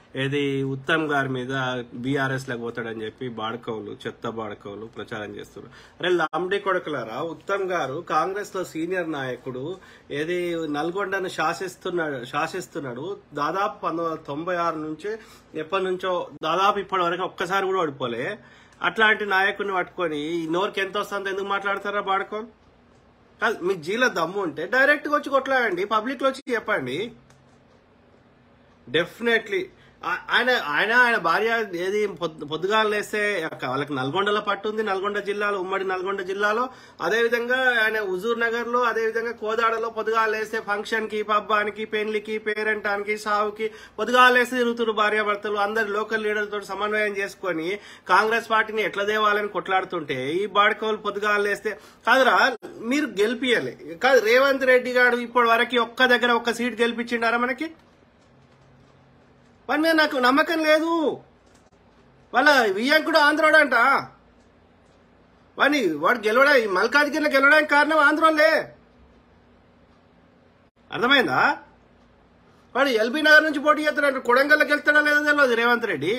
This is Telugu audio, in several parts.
ఏది ఉత్తమ్ గారి మీద బీఆర్ఎస్ లకు పోతాడని చెప్పి బాడకవులు చెత్త బాడకవులు ప్రచారం చేస్తున్నారు అరే లాంబడి కొడుకులారా ఉత్తమ్ గారు కాంగ్రెస్ లో సీనియర్ నాయకుడు ఏది నల్గొండను శాసిస్తున్నాడు శాసిస్తున్నాడు దాదాపు పంతొమ్మిది వందల తొంభై ఆరు నుంచి ఎప్పటి నుంచో దాదాపు ఇప్పటి వరకు ఒక్కసారి కూడా ఓడిపోలే అట్లాంటి నాయకుడిని పట్టుకొని ఈ నోరుకి ఎంత వస్తుందో ఎందుకు మాట్లాడతారా బాడుకోలు కాదు మీకు జీల దమ్ము ఉంటే డైరెక్ట్ గా వచ్చి కొట్లాడండి పబ్లిక్ లో వచ్చి చెప్పండి డెఫినెట్లీ ఆయన ఆయన ఆయన భార్య ఏది పొద్దు- పొద్దుగాల లేస్తే వాళ్ళకి నల్గొండలో పట్టుంది నల్గొండ జిల్లాలో ఉమ్మడి నల్గొండ జిల్లాలో అదే విధంగా ఆయన హుజూర్ నగర్ లో అదే విధంగా కోదాడలో పొద్దుగాల లేస్తే ఫంక్షన్ కి పబ్బానికి పెళ్లికి పేరెంటానికి సావుకి పొద్దుగాల లేస్తే తిరుగుతున్నారు భార్యాభర్తలు అందరు లోకల్ లీడర్లతో సమన్వయం చేసుకొని కాంగ్రెస్ పార్టీని ఎట్లా దేవాలని కొట్లాడుతుంటే ఈ బాడకోలు పొద్దుగాల లేస్తే కాదురా మీరు గెలిపియాలి కాదు రేవంత్ రెడ్డి గారు ఇప్పటి వరకు ఒక్క దగ్గర ఒక్క సీట్ గెలిపించిండారా మనకి వాడి మీద నాకు నమ్మకం లేదు వాళ్ళ వియ్యంకుడు ఆంధ్రోడంట వాడిని వాడు గెలవడా ఈ మల్కాజ్గిరిలో గెలవడానికి కారణం ఆంధ్రోలే అర్థమైందా వాడు ఎల్బీ నగర్ నుంచి పోటీ చేస్తాడంట కొడంగల్లోకి వెళ్తాడా లేదో తెలియదు రేవంత్ రెడ్డి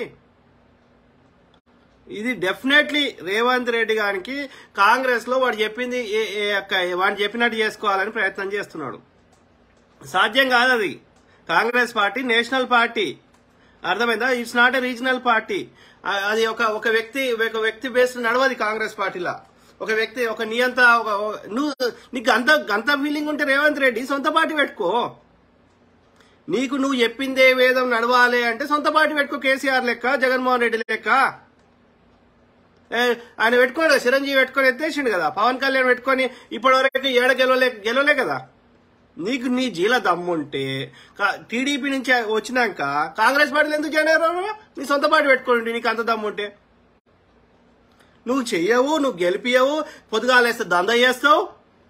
ఇది డెఫినెట్లీ రేవంత్ రెడ్డి గారికి కాంగ్రెస్ లో వాడు చెప్పింది ఏ- ఏ యొక్క వాడు చెప్పినట్టు చేసుకోవాలని ప్రయత్నం చేస్తున్నాడు సాధ్యం కాదు అది కాంగ్రెస్ పార్టీ నేషనల్ పార్టీ అర్థమైందా it's not a regional party ఆ- అది ఒక ఒక వ్యక్తి ఒక వ్యక్తి బేస్డ్ నడవది కాంగ్రెస్ పార్టీలా ఒక వ్యక్తి ఒక నియంత ఒక- ఒక- నువ్వు నీకు అంత అంత ఫీలింగ్ ఉంటే రేవంత్ రెడ్డి సొంత పార్టీ పెట్టుకో నీకు నువ్వు చెప్పిందే వేదం నడవాలి అంటే సొంత పార్టీ పెట్టుకో కేసీఆర్ లెక్క జగన్మోహన్ రెడ్డి లెక్క ఏ, ఆయన పెట్టుకోడు చిరంజీవి పెట్టుకొని ఎత్తేసిండు కదా పవన్ కళ్యాణ్ పెట్టుకొని ఇప్పటి వరకు ఏడ గెలవలే గెలవలే కదా నీకు నీ జీల దమ్ముంటే కా- టీడీపీ నుంచి వచ్చినాక కాంగ్రెస్ పార్టీలు ఎందుకు జాయిన్ అయ్యారు నీ సొంత పార్టీ పెట్టుకోండి నీకు అంత దమ్ముంటే నువ్వు చెయ్యవు నువ్వు గెలిపియవు పొద్దుగాలేస్తే దంద చేస్తావు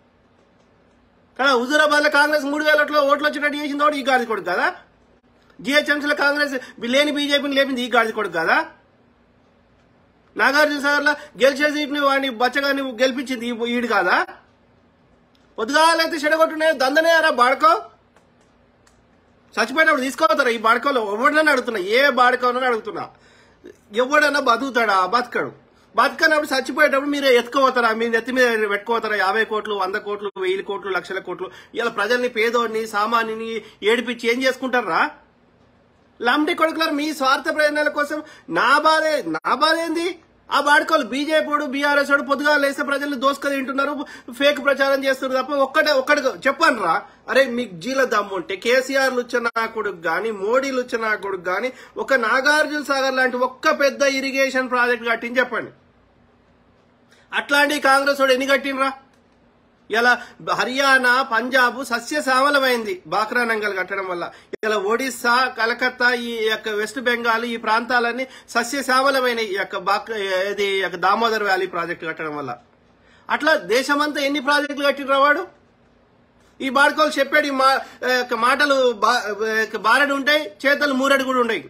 కానీ హుజూరాబాద్ లో కాంగ్రెస్ మూడు వేల ఓట్లు ఓట్లు వచ్చినట్టు చేసింది కూడా ఈ గాడి కొడుకు కదా జిహెచ్ఎంసీలో కాంగ్రెస్ లేని బీజేపీని లేపింది ఈ గాడి కొడుకు కదా నాగార్జున సాగర్ లో గెలిచే సీట్ని వాడిని బచ్చగాని గెలిపించింది ఈ- ఈడు కాదా పొద్దుగాలైతే చెడగొట్టున్నాయి దందనేయారా బాడకో చచ్చిపోయినప్పుడు తీసుకోతారా ఈ బాడకోలో ఎవడనని అడుగుతున్నా ఏ బాడకోనని అడుగుతున్నా ఎవడన్నా బతుకుతాడా బతకడు బతకనప్పుడు చచ్చిపోయేటప్పుడు మీరు ఎత్తుకోపోతారా మీ నెత్తి మీద పెట్టుకోతారా యాభై కోట్లు వంద కోట్లు వెయ్యి కోట్లు లక్షల కోట్లు ఇలా ప్రజల్ని పేదోడిని సామాన్యుని ఏడిపించి ఏం చేసుకుంటారా లంబడి కొడుకులారు మీ స్వార్థ ప్రయోజనాల కోసం నా బాధే నా బాధ ఏంది ఆ బాడుకోలు బీజేపీ బీఆర్ఎస్ వాడు పొద్దుగా లేస్తే ప్రజలు దోసుక తింటున్నారు ఫేక్ ప్రచారం చేస్తున్నారు తప్ప ఒక్కటే ఒక్కటి చెప్పను రా అరే మీకు జీల దమ్ము ఉంటే కేసీఆర్ లుచ్చనాకుడికి గాని మోడీ లుచ్చనాకుడికి గాని ఒక నాగార్జున సాగర్ లాంటి ఒక్క పెద్ద ఇరిగేషన్ ప్రాజెక్ట్ కట్టించి చెప్పండి అట్లాంటి కాంగ్రెస్ వాడు ఎన్ని కట్టినరా ఇలా హర్యానా పంజాబ్ సస్యశ్యామలమైంది బాక్రా నంగల్ కట్టడం వల్ల ఇలా ఒడిస్సా కలకత్తా ఈ యొక్క వెస్ట్ బెంగాల్ ఈ ప్రాంతాలన్నీ సస్యశ్యామలమైన ఈ యొక్క బాక్ ఇది ఈ యొక్క దామోదర్ వ్యాలీ ప్రాజెక్టు కట్టడం వల్ల అట్లా దేశమంతా ఎన్ని ప్రాజెక్టులు కట్టినరా వాడు ఈ బాడుకోలు చెప్పాడు ఈ మా- యొక్క మాటలు బా- బారెడు ఉంటాయి చేతలు మూరెడు కూడా ఉంటాయి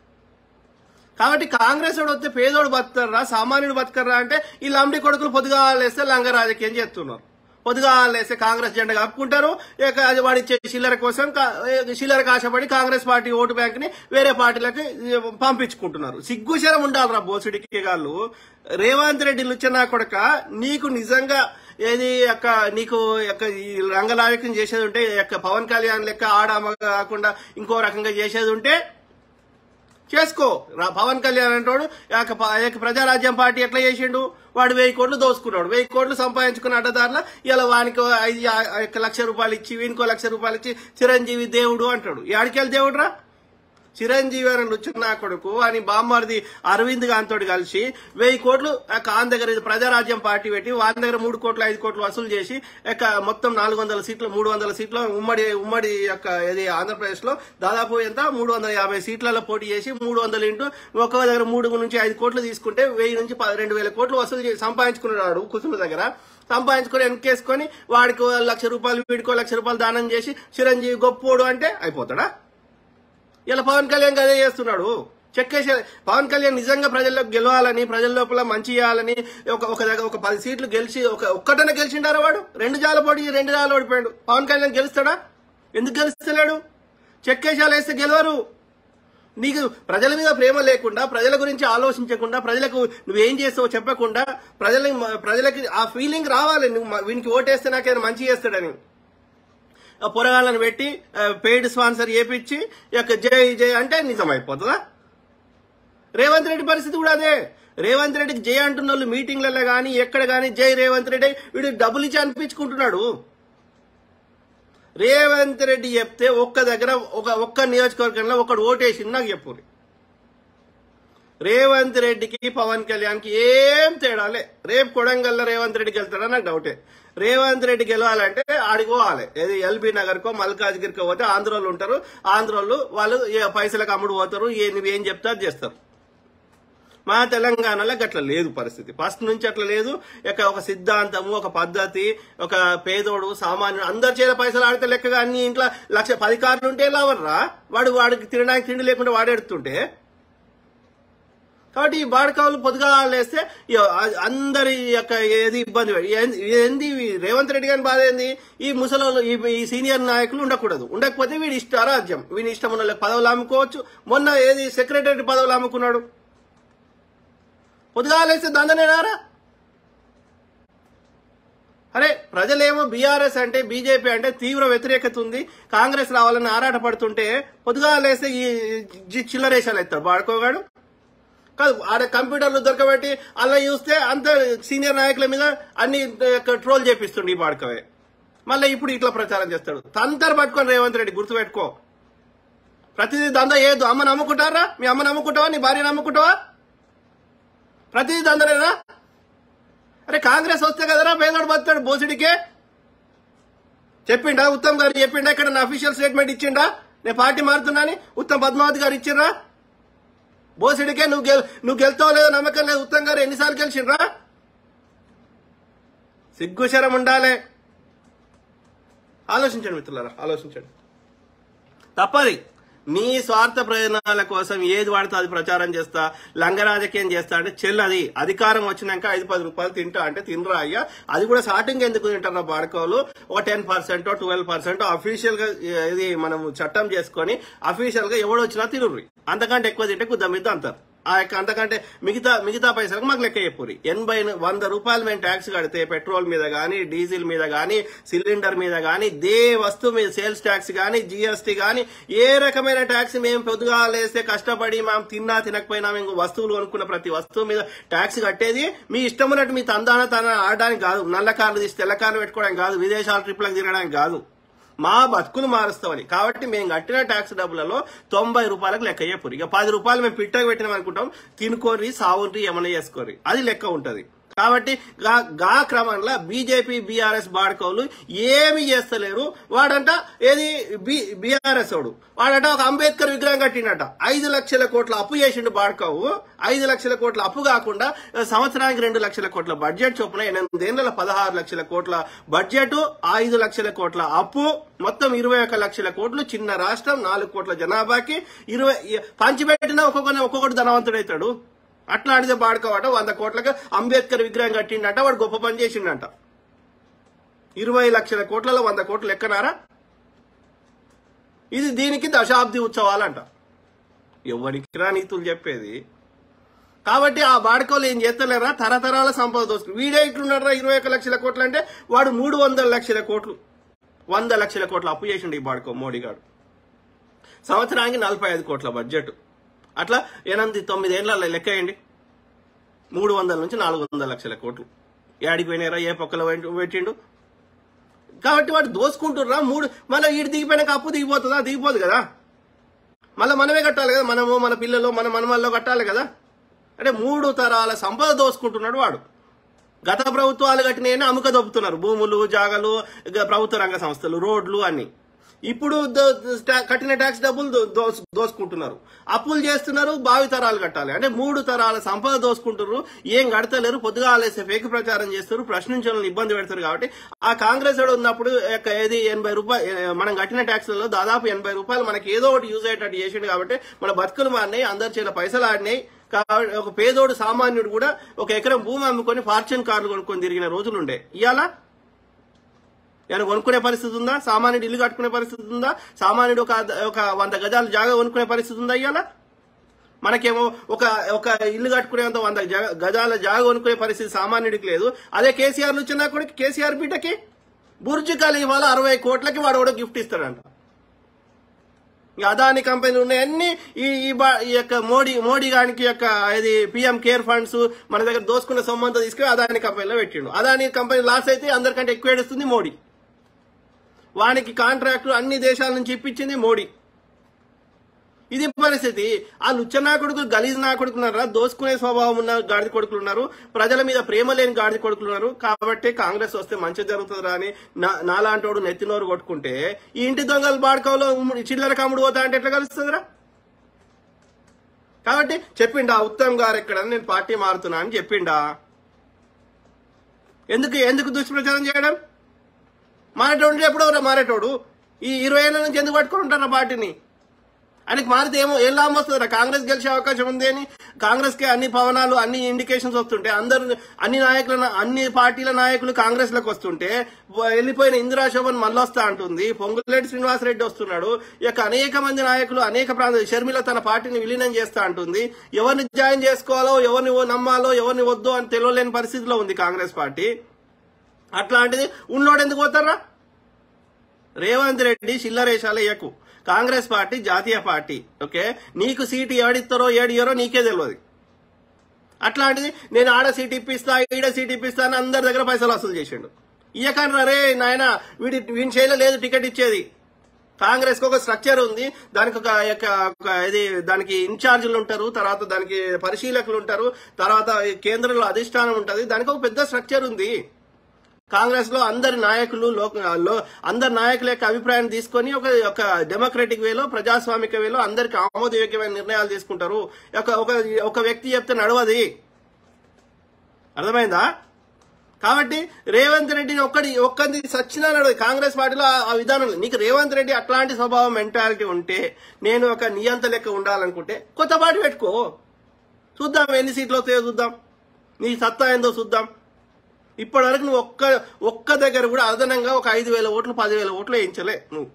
కాబట్టి కాంగ్రెస్ వాడు వస్తే పేదోడు బతుకర్రా సామాన్యుడు బతుకర్రా అంటే ఈ లంబడి కొడుకులు పొద్దుగా లేస్తే లంగ రాజకీయం చేస్తున్నారు పొద్దుగా లేస్తే కాంగ్రెస్ జెండా కప్పుకుంటారు ఇక అది వాడు ఇచ్చే చిల్లర కోసం కా- చిల్లరకు ఆశపడి కాంగ్రెస్ పార్టీ ఓటు బ్యాంక్ ని వేరే పార్టీలకు పంపించుకుంటున్నారు సిగ్గుశరం ఉండాలిరా బోసుడికి గాళ్ళు రేవంత్ రెడ్డి లుచ్చనా కొడక నీకు నిజంగా ఏది యొక్క నీకు యొక్క ఈ రంగనాయకం చేసేది ఉంటే ఈ యొక్క పవన్ కళ్యాణ్ లెక్క ఆడామ కాకుండా ఇంకో రకంగా చేసేది ఉంటే చేసుకో రా- పవన్ కళ్యాణ్ అంటాడు యాక ప- ఆ యొక్క ప్రజారాజ్యం పార్టీ ఎట్లా చేసిండు వాడు వెయ్యి కోట్లు దోసుకున్నాడు వెయ్యి కోట్లు సంపాదించుకున్న అడ్డదారుల ఇలా వానికి ఐదు ఆ- ఆ యొక్క లక్ష రూపాయలు ఇచ్చి వీనికో లక్ష రూపాయలు ఇచ్చి చిరంజీవి దేవుడు అంటాడు యాడికెళ్ళి దేవుడు రా చిరంజీవి అని లుచ్చున్న కొడుకు అని బామ్మర్ది అరవింద్ గాంతోటి కలిసి వెయ్యి కోట్లు ఆ కాన్ దగ్గర ఇది ప్రజారాజ్యం పార్టీ పెట్టి వాళ్ళ దగ్గర మూడు కోట్లు ఐదు కోట్లు వసూలు చేసి ఇక మొత్తం నాలుగు వందల సీట్లు మూడు వందల సీట్లు ఉమ్మడి ఉమ్మడి యొక్క ఇది ఆంధ్రప్రదేశ్ లో దాదాపు ఎంత మూడు వందల యాభై సీట్లలో పోటీ చేసి మూడు వందల ఇంటూ ఒక దగ్గర మూడు నుంచి ఐదు కోట్లు తీసుకుంటే వెయ్యి నుంచి ప- రెండు వేల కోట్లు వసూలు చేసి సంపాదించుకున్నాడు కుసుమ దగ్గర సంపాదించుకొని వెనకేసుకొని వాడికి ఓ లక్ష రూపాయలు వీడికో లక్ష రూపాయలు దానం చేసి చిరంజీవి గొప్పోడు అంటే అయిపోతాడా ఇలా పవన్ కళ్యాణ్ అదే చేస్తున్నాడు చెక్కేసే పవన్ కళ్యాణ్ నిజంగా ప్రజల్లోకి గెలవాలని ప్రజల లోపల మంచి చేయాలని ఒక ఒక దగ్గర ఒక పది సీట్లు గెలిచి ఒక ఒక్కటనే గెలిచిండారా వాడు రెండు జాల పోటీ రెండు జాలు ఓడిపోయాడు పవన్ కళ్యాణ్ గెలుస్తాడా ఎందుకు గెలుస్తలేడు చెక్కేసాలు వేస్తే గెలవరు నీకు ప్రజల మీద ప్రేమ లేకుండా ప్రజల గురించి ఆలోచించకుండా ప్రజలకు నువ్వేం చేస్తావో చెప్పకుండా ప్రజల ప్రజలకి ఆ ఫీలింగ్ రావాలి నువ్వు మ- వీనికి ఓటేస్తే నాకేమైనా మంచి చేస్తాడని ఆ పొరగాళ్ళని పెట్టి పెయిడ్ స్పాన్సర్ చేపించి ఇక జై జై అంటే నిజమైపోతుందా రేవంత్ రెడ్డి పరిస్థితి కూడా అదే రేవంత్ రెడ్డికి జై అంటున్న వాళ్ళు మీటింగ్లలో కానీ ఎక్కడ కానీ జై రేవంత్ రెడ్డి వీడు డబ్బులు ఇచ్చి అనిపించుకుంటున్నాడు రేవంత్ రెడ్డి చెప్తే ఒక్క దగ్గర ఒక ఒక్క నియోజకవర్గంలో ఒకడు ఓటేసింది నాకు చెప్పు రేవంత్ రెడ్డికి పవన్ కళ్యాణ్కి ఏం తేడాలే రేపు కొడంగల్లో రేవంత్ రెడ్డికి వెళ్తాడా నాకు డౌటే రేవంత్ రెడ్డి గెలవాలంటే ఆడికి పోవాలి ఏది ఎల్బీ నగర్కో మల్కాజ్గిరికో పోతే ఆంధ్రోళ్ళు ఉంటారు ఆంధ్రోళ్ళు వాళ్ళు ఏ పైసలకు అమ్ముడు పోతారు ఏ నువ్వేం చెప్తే అది చేస్తారు మా తెలంగాణలో గట్ల లేదు పరిస్థితి ఫస్ట్ నుంచి అట్లా లేదు ఇక ఒక సిద్ధాంతము ఒక పద్ధతి ఒక పేదోడు సామాన్యుడు అందరి చేత పైసలు ఆడితే లెక్కగా అన్ని ఇంట్లో లక్ష పది కార్లు ఉంటే ఎలా ఎవర్రా వాడు వాడికి తినడానికి తిండి లేకుండా వాడెడుతుంటే కాబట్టి ఈ బాడకావులు పొద్దుగా లేస్తే ఇగ అందరి యొక్క ఏది ఇబ్బంది పె- ఏంది ఏంది ఈ రేవంత్ రెడ్డి గారి బాధ ఏంది ఈ ముసలోళ్ళు ఈ ఈ సీనియర్ నాయకులు ఉండకూడదు ఉండకపోతే వీడి ఇష్ట అరాజ్యం వీడి ఇష్టం ఉన్న వాళ్ళకి పదవులు అమ్ముకోవచ్చు మొన్న ఏది సెక్రటరీ పదవులు అమ్ముకున్నాడు పొద్దుగా లేస్తే దందనేనారా అరే ప్రజలేమో బీఆర్ఎస్ అంటే బీజేపీ అంటే తీవ్ర వ్యతిరేకత ఉంది కాంగ్రెస్ రావాలని ఆరాటపడుతుంటే పొద్దుగా లేస్తే ఈ జి- చిల్లరేషాలు ఎత్తాడు వాడుకోగాడు కాదు ఆడ కంప్యూటర్లు దొరకబెట్టి అలా చూస్తే అంత సీనియర్ నాయకుల మీద అన్ని ట్రోల్ చేపిస్తుండే ఈ బాడకవే మళ్ళీ ఇప్పుడు ఇట్లా ప్రచారం చేస్తాడు తంతర్ పట్టుకొని రేవంత్ రెడ్డి గుర్తుపెట్టుకో ప్రతిదీ దంద ఏదు అమ్మ నమ్ముకుంటారా మీ అమ్మ నమ్ముకుంటావా నీ భార్య నమ్ముకుంటావా ప్రతిదీ దందరేనా అరే కాంగ్రెస్ వస్తే కదరా పేదోడు బతాడు బోసిడికే చెప్పిండా ఉత్తమ్ గారు చెప్పిండా ఇక్కడ నా అఫీషియల్ స్టేట్మెంట్ ఇచ్చిండా నేను పార్టీ మారుతున్నాని ఉత్తమ్ పద్మావతి గారు ఇచ్చిండ్రా బోసిడికే నువ్వు గెల్ నువ్వు గెలుతావు లేదో నమ్మకం లేదు ఉత్తమ్ గారు ఎన్నిసార్లు గెలిచిండ్రా సిగ్గుశరం ఉండాలి ఆలోచించండి మిత్రులారా ఆలోచించండి తప్పది నీ స్వార్థ ప్రయోజనాల కోసం ఏది వాడితే అది ప్రచారం చేస్తా లంగ రాజకీయం చేస్తా అంటే చెల్లది అధికారం వచ్చినాక ఐదు పది రూపాయలు తింటా అంటే తినరా అయ్యా అది కూడా స్టార్టింగ్ ఎందుకు తింటారా బాడుకోలు ఒక ten percent twelve percent official గా ఇది మనం చట్టం చేసుకొని అఫీషియల్ గా ఎవడు వచ్చినా తినుర్రి అంతకంటే ఎక్కువ తింటే కుద్ద మీద అంటారు ఆ యొక్క అంతకంటే మిగతా మిగతా పైసలకు మాకు లెక్క చెప్పురి ఎనభై వంద రూపాయలు మేము ట్యాక్స్ కడితే పెట్రోల్ మీద గానీ డీజిల్ మీద గానీ సిలిండర్ మీద గానీ దే వస్తువు మీద సేల్స్ ట్యాక్స్ గానీ జీఎస్టీ గానీ ఏ రకమైన ట్యాక్స్ మేము పొద్దుగా లేస్తే కష్టపడి మేము తిన్నా తినకపోయినా మేము వస్తువులు కొనుక్కున్న ప్రతి వస్తువు మీద ట్యాక్స్ కట్టేది మీ ఇష్టం ఉన్నట్టు మీ తందాన తన ఆడడానికి కాదు నల్ల కార్లు తీసి తెల్ల కార్లు పెట్టుకోవడానికి కాదు విదేశాల ట్రిప్లకు తిరగడానికి కాదు మా బతుకులు మారుస్తామని కాబట్టి మేము కట్టిన ట్యాక్స్ డబ్బులలో తొంభై రూపాయలకు లెక్క చెప్పరు ఇక పది రూపాయలు మేము పిట్టకు పెట్టినాం అనుకుంటాం తినుకోర్రి సావుర్రి ఏమైనా చేసుకోర్రి అది లెక్క ఉంటది కాబట్టి గా- గా క్రమంలో బీజేపీ బీఆర్ఎస్ బాడుకోలు ఏమి చేస్తలేరు వాడంట ఏది బీఆర్ఎస్ వాడు వాడంట ఒక అంబేద్కర్ విగ్రహం కట్టిండట ఐదు లక్షల కోట్ల అప్పు చేసిండు బాడుకోవు ఐదు లక్షల కోట్ల అప్పు కాకుండా సంవత్సరానికి రెండు లక్షల కోట్ల బడ్జెట్ చొప్పున ఎనిమిదేళ్ల పదహారు లక్షల కోట్ల బడ్జెట్ ఐదు లక్షల కోట్ల అప్పు మొత్తం ఇరవై ఒక లక్షల కోట్లు చిన్న రాష్ట్రం నాలుగు కోట్ల జనాభాకి ఇరవై పంచిపెట్టిన ఒక్కొక్క ఒక్కొక్కటి ధనవంతుడైతాడు అట్లా అడితే బాడుకోవట వంద కోట్లకు అంబేద్కర్ విగ్రహం కట్టిండట వాడు గొప్ప పని చేసిండట ఇరవై లక్షల కోట్లలో వంద కోట్లు ఎక్కనారా ఇది దీనికి దశాబ్ది ఉత్సవాలంట ఎవరికి రా నీతులు చెప్పేది కాబట్టి ఆ బాడుకోలు ఏం చేస్తలేరా తరతరాల సంపద దోసుకు వీడే ఇట్లున్నారా ఇరవై ఒక లక్షల కోట్లు అంటే వాడు మూడు వందల లక్షల కోట్లు వంద లక్షల కోట్లు అప్పు చేసిండు ఈ బాడుకో మోడీ గారు సంవత్సరానికి నలభై ఐదు కోట్ల బడ్జెట్ అట్లా ఎనిమిది తొమ్మిది ఏళ్ళ లెక్క వేయండి మూడు వందల నుంచి నాలుగు వందల లక్షల కోట్లు ఏడికి పోయినారా ఏ పక్కలో పెట్టి- పెట్టిండు కాబట్టి వాడు దోసుకుంటుర్రా మూడు మళ్ళీ ఈడు దిగిపోయినాక అప్పు దిగిపోతుందా దిగిపోదు కదా మళ్ళీ మనమే కట్టాలి కదా మనము మన పిల్లలు మన మనమల్లో కట్టాలి కదా అంటే మూడు తరాల సంపద దోసుకుంటున్నాడు వాడు గత ప్రభుత్వాలు కట్టినవి అమ్ముక దొబ్బుతున్నారు భూములు జాగలు ఇక ప్రభుత్వ రంగ సంస్థలు రోడ్లు అన్ని ఇప్పుడు దో- దో- కట్టిన ట్యాక్స్ డబ్బులు దో- దోస్- దోసుకుంటున్నారు అప్పులు చేస్తున్నారు భావి తరాలు కట్టాలి అంటే మూడు తరాల సంపద దోసుకుంటున్నారు ఏం కడతలేరు పొద్దుగా ఆలేసే ఫేక్ ప్రచారం చేస్తారు ప్రశ్నించాలని ఇబ్బంది పెడతారు కాబట్టి ఆ కాంగ్రెస్ వాడు ఉన్నప్పుడు యొక్క ఏది ఎనభై రూపాయలు మనం కట్టిన ట్యాక్స్లలో దాదాపు ఎనభై రూపాయలు మనకి ఏదో ఒకటి యూజ్ అయ్యేటట్టు చేసిండు కాబట్టి మన బతుకులు మారినాయి అందరి చేల పైసలు ఆడినాయి కాబట్టి ఒక పేదోడు సామాన్యుడు కూడా ఒక ఎకరం భూమి అమ్ముకొని ఫార్చ్యూన్ కార్లు కొనుక్కొని తిరిగిన రోజులు ఉండే ఇవాళ ఏమైనా కొనుక్కునే పరిస్థితి ఉందా సామాన్యుడు ఇల్లు కట్టుకునే పరిస్థితి ఉందా సామాన్యుడు ఒక ఒక వంద గజాలు జాగా కొనుక్కునే పరిస్థితి ఉందా ఇవాళ మనకేమో ఒక ఒక ఇల్లు కట్టుకునేంత వంద జగ- గజాల జాగ కొనుక్కునే పరిస్థితి సామాన్యుడికి లేదు అదే కేసీఆర్ వచ్చినా కూడా కేసీఆర్ బిడ్డకి బుర్జ్ ఖలీఫాలో అరవై కోట్లకి వాడు కూడా గిఫ్ట్ ఇస్తాడంట ఈ అదాని కంపెనీలు ఉన్నాయన్నీ ఈ ఈ బా- ఈ యొక్క మోడీ మోడీ గానికి యొక్క ఇది పిఎం కేర్ ఫండ్స్ మన దగ్గర దోసుకున్న సొమ్మంతా తీసుకుని అదాని కంపెనీలో పెట్టిండు అదాని కంపెనీ లాస్ అయితే అందరికంటే ఎక్కువ ఏడుస్తుంది మోడీ వానికి కాంట్రాక్టులు అన్ని దేశాల నుంచి ఇప్పించింది మోడీ ఇది పరిస్థితి ఆ లుచ్చ నా కొడుకులు గలీజ్ నా కొడుకున్నారా దోసుకునే స్వభావం ఉన్న గాడిద కొడుకులు ఉన్నారు ప్రజల మీద ప్రేమ లేని గాడిద కొడుకులు ఉన్నారు కాబట్టి కాంగ్రెస్ వస్తే మంచి జరుగుతుందిరా అని నా- నాలాంటోడు నెత్తినోరు కొట్టుకుంటే ఈ ఇంటి దొంగలు బాడకంలో చిల్లర కమ్ముడు పోతా అంటే ఎట్లా కలుస్తుందిరా కాబట్టి చెప్పిండా ఉత్తమ్ గారు ఎక్కడ నేను పార్టీ మారుతున్నా అని చెప్పిండా ఎందుకు ఎందుకు దుష్ప్రచారం చేయడం మారేటోడు ఎప్పుడో మారేటోడు ఈ ఇరవై ఏళ్ళ నుంచి ఎందుకు పట్టుకుని ఉంటారు పార్టీని ఆయనకి మారితే ఏమో ఏం లాభం వస్తుందిరా కాంగ్రెస్ గెలిచే అవకాశం ఉంది అని కాంగ్రెస్ కి అన్ని పవనాలు అన్ని ఇండికేషన్స్ వస్తుంటే అందరు అన్ని నాయకుల అన్ని పార్టీల నాయకులు కాంగ్రెస్ లకు వస్తుంటే వ- వెళ్ళిపోయిన ఇందిరా శోభన్ మళ్ళీ వస్తా అంటుంది పొంగులేటి శ్రీనివాసరెడ్డి వస్తున్నాడు ఈ యొక్క అనేక మంది నాయకులు అనేక ప్రాంత షర్మిల తన పార్టీని విలీనం చేస్తా అంటుంది ఎవరిని జాయిన్ చేసుకోవాలో ఎవరిని ఓ నమ్మాలో ఎవరిని వద్దు అని తెలియలేని పరిస్థితిలో ఉంది కాంగ్రెస్ పార్టీ అట్లాంటిది ఉన్నోడు ఎందుకు పోతారా రేవంత్ రెడ్డి చిల్లరేషాలు ఇయ్యకు కాంగ్రెస్ పార్టీ జాతీయ పార్టీ ఓకే నీకు సీటు ఏడిస్తారో ఏడియరో నీకే తెలియదు అట్లాంటిది నేను ఆడ సీట్ ఇప్పిస్తా ఈడ సీట్ ఇప్పిస్తా అని అందరి దగ్గర పైసలు వసూలు చేసిండు ఇయ్యకండ్రా రే నాయన వీడి వీని చేతిలో లేదు టికెట్ ఇచ్చేది కాంగ్రెస్ కి ఒక స్ట్రక్చర్ ఉంది దానికి ఒక యొక్క ఒక ఇది దానికి ఇన్ఛార్జీలు ఉంటారు తర్వాత దానికి పరిశీలకులు ఉంటారు తర్వాత ఈ కేంద్రంలో అధిష్టానం ఉంటది దానికి ఒక పెద్ద స్ట్రక్చర్ ఉంది కాంగ్రెస్ లో అందరి నాయకులు లోక లో- అందరి నాయకుల యొక్క అభిప్రాయాన్ని తీసుకొని ఒక ఒక డెమోక్రటిక్ వేలో ప్రజాస్వామిక వేలో అందరికి ఆమోదయోగ్యమైన నిర్ణయాలు తీసుకుంటారు ఒక ఒక ఒక వ్యక్తి చెప్తే నడవది అర్థమైందా కాబట్టి రేవంత్ రెడ్డిని ఒక్కడి ఒక్కది సచ్చినా నడవదు కాంగ్రెస్ పార్టీలో ఆ- ఆ విధానం లేదు. నీకు రేవంత్ రెడ్డి అట్లాంటి స్వభావం మెంటాలిటీ ఉంటే నేను ఒక నియంత లెక్క ఉండాలనుకుంటే కొత్త పార్టీ పెట్టుకో చూద్దాం ఎన్ని సీట్లు వస్తాయో చూద్దాం నీ సత్తా ఏందో చూద్దాం ఇప్పటి వరకు నువ్వు ఒక్క ఒక్క దగ్గర కూడా అదనంగా ఒక ఐదు వేల ఓట్లు పదివేల ఓట్లు వేయించలే నువ్వు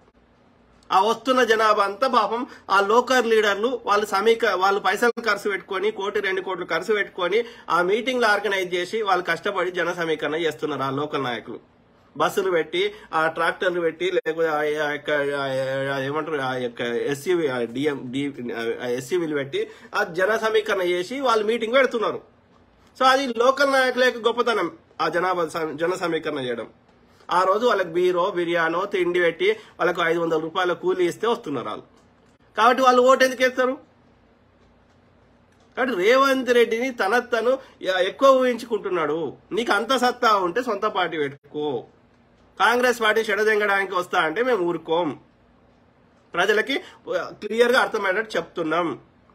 ఆ వస్తున్న జనాభా అంతా పాపం ఆ లోకల్ లీడర్లు వాళ్ళు సమీక వాళ్ళు పైసలు ఖర్చు పెట్టుకొని కోటి రెండు కోట్లు ఖర్చు పెట్టుకొని ఆ మీటింగ్లు ఆర్గనైజ్ చేసి వాళ్ళు కష్టపడి జన సమీకరణ చేస్తున్నారు ఆ లోకల్ నాయకులు బస్సులు పెట్టి ఆ ట్రాక్టర్లు పెట్టి లేకపోతే ఆ యొక్క ఆ ఏమంటారు ఆ యొక్క ఎస్యూవి డిఎం డి ఎస్యూవీలు పెట్టి ఆ జన సమీకరణ చేసి వాళ్ళు మీటింగ్ పెడుతున్నారు సో అది లోకల్ నాయకుల యొక్క గొప్పతనం ఆ జనాభా సమ- జన సమీకరణ చేయడం ఆ రోజు వాళ్ళకి బీరో బిర్యానో తిండి పెట్టి వాళ్ళకు ఐదు వందల రూపాయల కూలీ ఇస్తే వస్తున్నారు వాళ్ళు కాబట్టి వాళ్ళు ఓటు ఎందుకు వేస్తారు కాబట్టి రేవంత్ రెడ్డిని తన తను ఎ- ఎక్కువ ఊహించుకుంటున్నాడు నీకు అంత సత్తా ఉంటే సొంత పార్టీ పెట్టుకో కాంగ్రెస్ పార్టీ చెడదెంగడానికి వస్తా అంటే మేము ఊరుకోం ప్రజలకి క్లియర్ గా అర్థమయ్యేటట్టు చెప్తున్నాం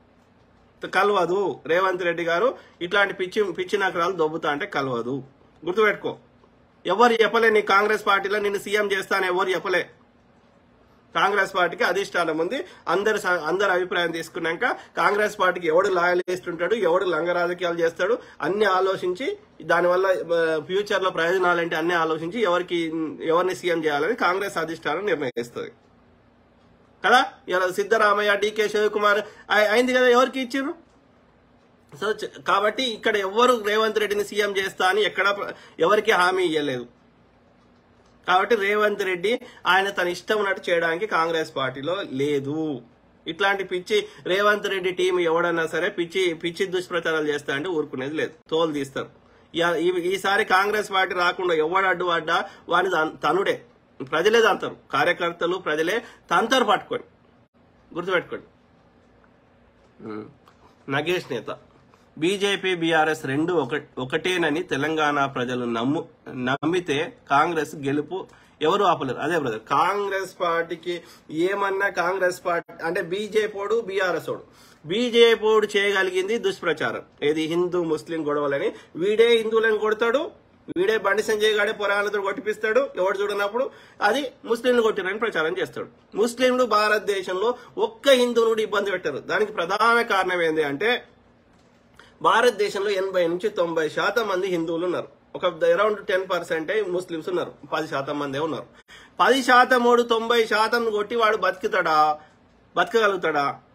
కలవదు రేవంత్ రెడ్డి గారు ఇట్లాంటి పిచ్చి పిచ్చి నకరాలు దొబ్బుతా అంటే కలవదు గుర్తుపెట్టుకో ఎవరు చెప్పలే నీ కాంగ్రెస్ పార్టీలో నిన్ను సీఎం చేస్తాను ఎవరు చెప్పలే కాంగ్రెస్ పార్టీకి అధిష్టానం ఉంది అందరి స- అందరి అభిప్రాయం తీసుకున్నాక కాంగ్రెస్ పార్టీకి ఎవడు లాయలిస్ట్ ఉంటాడు ఎవడు లంగ రాజకీయాలు చేస్తాడు అన్ని ఆలోచించి దానివల్ల ఫ్యూచర్ లో ప్రయోజనాలు ఏంటి అన్ని ఆలోచించి ఎవరికి ఎవరిని సీఎం చేయాలని కాంగ్రెస్ అధిష్టానం నిర్ణయిస్తుంది కదా ఇలా సిద్ధరామయ్య డికే శివకుమార్ అయి- అయింది కదా ఎవరికి ఇచ్చారు సో చ- కాబట్టి ఇక్కడ ఎవరు రేవంత్ రెడ్డిని సీఎం చేస్తా అని ఎక్కడ ఎవరికి హామీ ఇవ్వలేదు కాబట్టి రేవంత్ రెడ్డి ఆయన తన ఇష్టం ఉన్నట్టు చేయడానికి కాంగ్రెస్ పార్టీలో లేదు ఇట్లాంటి పిచ్చి రేవంత్ రెడ్డి టీం ఎవడన్నా సరే పిచ్చి పిచ్చి దుష్ప్రచారాలు చేస్తా అంటే ఊరుకునేది లేదు తోలు తీస్తారు ఇయా- ఈ- ఈసారి కాంగ్రెస్ పార్టీ రాకుండా ఎవడు అడ్డు పడ్డా వాని తన్- తనుడే ప్రజలే తంతారు కార్యకర్తలు ప్రజలే తంతారు పట్టుకొని గుర్తుపెట్టుకోండి ఉమ్. నగేష్ నేత బీజేపీ బీఆర్ఎస్ రెండు ఒక ఒకటేనని తెలంగాణ ప్రజలు నమ్ము నమ్మితే కాంగ్రెస్ గెలుపు ఎవరు ఆపలేరు అదే బ్రదర్ కాంగ్రెస్ పార్టీకి ఏమన్నా కాంగ్రెస్ పార్టీ అంటే బీజేపీడు బీఆర్ఎస్ ఓడు బీజేపీడు చేయగలిగింది దుష్ప్రచారం ఏది హిందూ ముస్లిం గొడవలని వీడే హిందువులను కొడతాడు వీడే బండి సంజయ్ గాడే పురాణాలతో కొట్టిపిస్తాడు ఎవడు చూడనప్పుడు అది ముస్లింలు కొట్టిరని ప్రచారం చేస్తాడు ముస్లింలు భారతదేశంలో ఒక్క హిందువును కూడా ఇబ్బంది పెట్టారు దానికి ప్రధాన కారణం ఏంటి అంటే భారతదేశంలో ఎనభై నుంచి తొంభై శాతం మంది హిందువులు ఉన్నారు ఒక అరౌండ్ టెన్ పర్సెంట్ ముస్లిమ్స్ ఉన్నారు పది శాతం మందే ఉన్నారు పది శాతం వాడు తొంభై శాతం కొట్టి వాడు బతుకుతాడా బతకగలుగుతాడా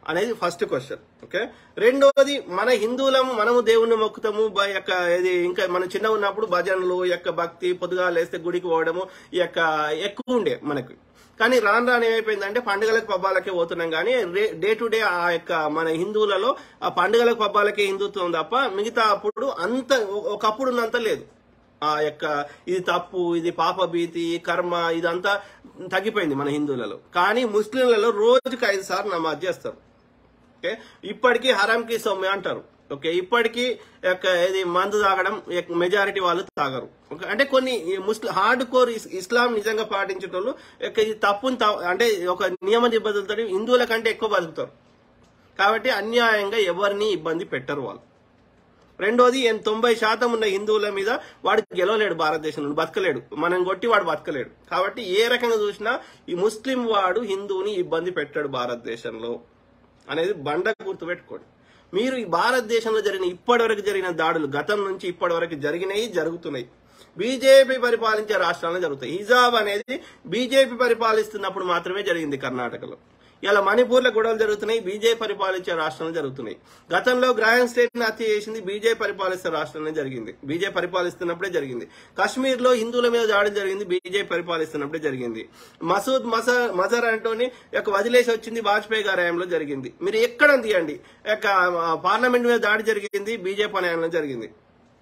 అనేది ఫస్ట్ క్వశ్చన్ ఓకే రెండోది మన హిందువులము మనము దేవుణ్ణి మొక్కుతాము బ- యొక్క ఇది ఇంకా మనం చిన్న ఉన్నప్పుడు భజనలు ఈ యొక్క భక్తి పొద్దుగా లేస్తే గుడికి పోవడము ఈ యొక్క ఎక్కువ ఉండే మనకి కానీ రాను రాను ఏమైపోయిందంటే పండుగలకు పబ్బాలకే పోతున్నాం కానీ డే టు డే ఆ యొక్క మన హిందువులలో ఆ పండుగలకు పబ్బాలకే హిందుత్వం తప్ప మిగతా అప్పుడు అంత ఒకప్పుడు ఉన్నంత లేదు ఆ యొక్క ఇది తప్పు ఇది పాప భీతి కర్మ ఇదంతా తగ్గిపోయింది మన హిందువులలో కానీ ముస్లింలలో రోజుకి ఐదు సార్లు నమాజ్ చేస్తారు ఓకే ఇప్పటికీ హరాంకి సౌమ్య అంటారు ఓకే ఇప్పటికీ యొక్క ఇది మందు తాగడం మెజారిటీ వాళ్ళు తాగరు ఓకే అంటే కొన్ని ముస్లిం హార్డ్ కోర్ ఇస్- ఇస్లాం నిజంగా పాటించేటోళ్ళు యొక్క ఇది తప్పుని తా- అంటే ఒక నియమ నిబంధనలతో హిందువుల కంటే ఎక్కువ బతుకుతారు కాబట్టి అన్యాయంగా ఎవరిని ఇబ్బంది పెట్టరు వాళ్ళు రెండోది ఎన్- తొంభై శాతం ఉన్న హిందువుల మీద వాడు గెలవలేడు భారతదేశంలో బతకలేడు మనం కొట్టి వాడు బతకలేడు కాబట్టి ఏ రకంగా చూసినా ఈ ముస్లిం వాడు హిందువుని ఇబ్బంది పెట్టాడు భారతదేశంలో అనేది బండ గుర్తుపెట్టుకోండి మీరు ఈ భారతదేశంలో జరిగిన ఇప్పటివరకు జరిగిన దాడులు గతం నుంచి ఇప్పటివరకు జరిగినాయి జరుగుతున్నాయి బీజేపీ పరిపాలించే రాష్ట్రాల్లో జరుగుతాయి హిజాబ్ అనేది బీజేపీ పరిపాలిస్తున్నప్పుడు మాత్రమే జరిగింది కర్ణాటకలో ఇలా మణిపూర్లో గొడవలు జరుగుతున్నాయి బీజేపీ పరిపాలించే రాష్ట్రంలో జరుగుతున్నాయి గతంలో గ్రాయం స్టేట్ ని హత్య చేసింది బీజేపీ పరిపాలిస్తున్న రాష్ట్రంలో జరిగింది బీజేపీ పరిపాలిస్తున్నప్పుడే జరిగింది కాశ్మీర్ లో హిందువుల మీద దాడి జరిగింది బీజేపీ పరిపాలిస్తున్నప్పుడే జరిగింది మసూద్ మజర్ మజర్ అంటోని యొక్క వదిలేసి వచ్చింది వాజ్పేయి గారి హయాంలో జరిగింది మీరు ఎక్కడ తీయండి యొక్క ఆ, పార్లమెంట్ మీద దాడి జరిగింది బీజేపీ హయాంలో జరిగింది